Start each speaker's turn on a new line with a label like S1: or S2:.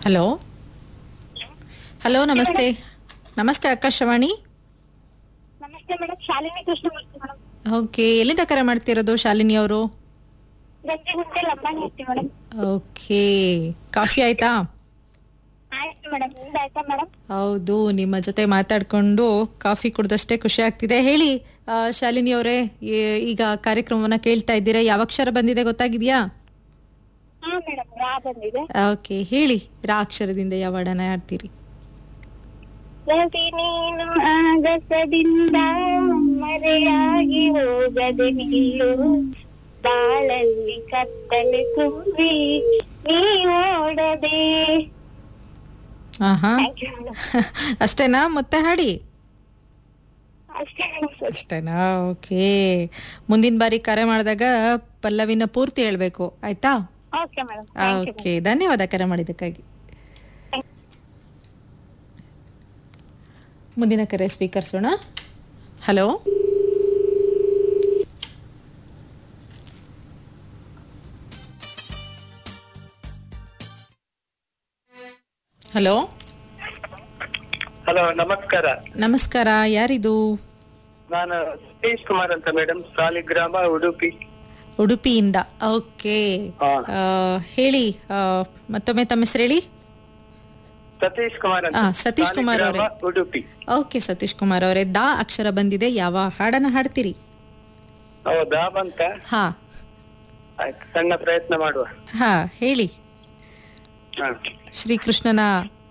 S1: Hello hello ನಮಸ್ತೆ ನಮಸ್ತೆ ಆಕಾಶವಾಣಿ
S2: ನಮಸ್ತೆ madam Shalini Krishnamurthy madam
S1: okay ಎಲ್ಲಿಂದ ಕರೆ ಮಾಡ್ತಿರೋದು ಶಾಲಿನಿ ಅವರು
S2: ಗಂಜೆಗುಂಟೆ ಲಂಬಾಣಿ ಐತಿ ಮೇಡಮ್
S1: ಓಕೆ ಕಾಫಿ ಆಯ್ತಾ
S2: ಆಯ್ತು ಮೇಡಮ್ ನಿಮ್ದು ಆಯ್ತಾ ಮೇಡಮ್
S1: ಹೌದು ನಿಮ್ಮ ಜೊತೆ ಮಾತಾಡ್ಕೊಂಡು ಕಾಫಿ ಕುಡ್ದಷ್ಟೇ ಖುಷಿ ಆಗ್ತಿದೆ ಹೇಳಿ ಆ, ಶಾಲಿನಿ ಅವರೇ ಈಗ ಕಾರ್ಯಕ್ರಮವನ್ನ ಕೇಳ್ತಾ ಇದ್ದೀರಾ ಯಾವ ಅಕ್ಷರ ಬಂದಿದೆ ಗೊತ್ತಾಗಿದ್ಯಾ
S2: ಹಾ ಮೇಡಮ್ ರಾ ಬಂದಿದೆ
S1: ಓಕೆ ಹೇಳಿ ರಾ ಅಕ್ಷರದಿಂದ ಯಾವ ಹಾಡನ್ನ ಹಾಡ್ತೀರಿ
S2: ರವಿ ನೀನು ಆಗಸದಿಂದ ಮರೆಯಾಗಿ ಹೋಗದೆ ನಿಲ್ಲು ಬಾಳಲ್ಲಿ ಕತ್ತಲೆ ತುಂಬಿ ನೀ ಓಡದೆ
S1: ಆಹಾ
S2: ಥ್ಯಾಂಕ್ ಯು ಮೇಡಮ್
S1: ಅಷ್ಟೇನಾ ಮತ್ತೆ ಹಾಡಿ
S2: ಅಷ್ಟೇ ಮೇಡಮ್
S1: ಅಷ್ಟೇನಾ ಓಕೆ ಮುಂದಿನ ಬಾರಿ ಕರೆ ಮಾಡಿದಾಗ ಪಲ್ಲವಿನ ಪೂರ್ತಿ ಹೇಳ್ಬೇಕು ಆಯ್ತಾ
S2: okay madam thank you
S1: okay ಧನ್ಯವಾದ ಕರೆ ಮಾಡಿದ್ದಕ್ಕಾಗಿ ಮುಂದಿನ ಕರೆ ಸ್ವೀಕರಿಸೋಣ ಹಲೋ ಹಲೋ
S3: ಹಲೋ ನಮಸ್ಕಾರ
S1: ನಮಸ್ಕಾರ ಯಾರಿದು
S3: ನಾನು ಸತೀಶ್ ಕುಮಾರ್ ಅಂತ ಮೇಡಮ್ ಸಾಲಿಗ್ರಾಮ ಉಡುಪಿ
S1: ಉಡುಪಿಯಿಂದ ಓಕೆ
S3: ಹಾ.
S1: ಆ, ಹೇಳಿ ಆ, ಮತ್ತೊಮ್ಮೆ ತಮ್ಮ ಹೆಸರು ಹೇಳಿ
S3: ಸತೀಶ್ ಕುಮಾರ್ ಅಂತ
S1: ಆ, ಸತೀಶ್ ಕುಮಾರ್ ಅವರೇ.
S3: ಸಾಲಿಗ್ರಾಮ, ಉಡುಪಿ
S1: ಓಕೆ ಸತೀಶ್ ಕುಮಾರ್ ಅವರೇ ದಾ ಅಕ್ಷರ ಬಂದಿದೆ ಯಾವ ಹಾಡನ್ನ ಹಾಡ್ತೀರಿ
S3: ಹೌದಾ ಬಂತ
S1: ಹಾ
S3: ಆಯ್ತು ಸಣ್ಣ ಪ್ರಯತ್ನ ಮಾಡುವ
S1: ಹಾ ಹೇಳಿ
S3: ಹಾ
S1: ಶ್ರೀಕೃಷ್ಣನ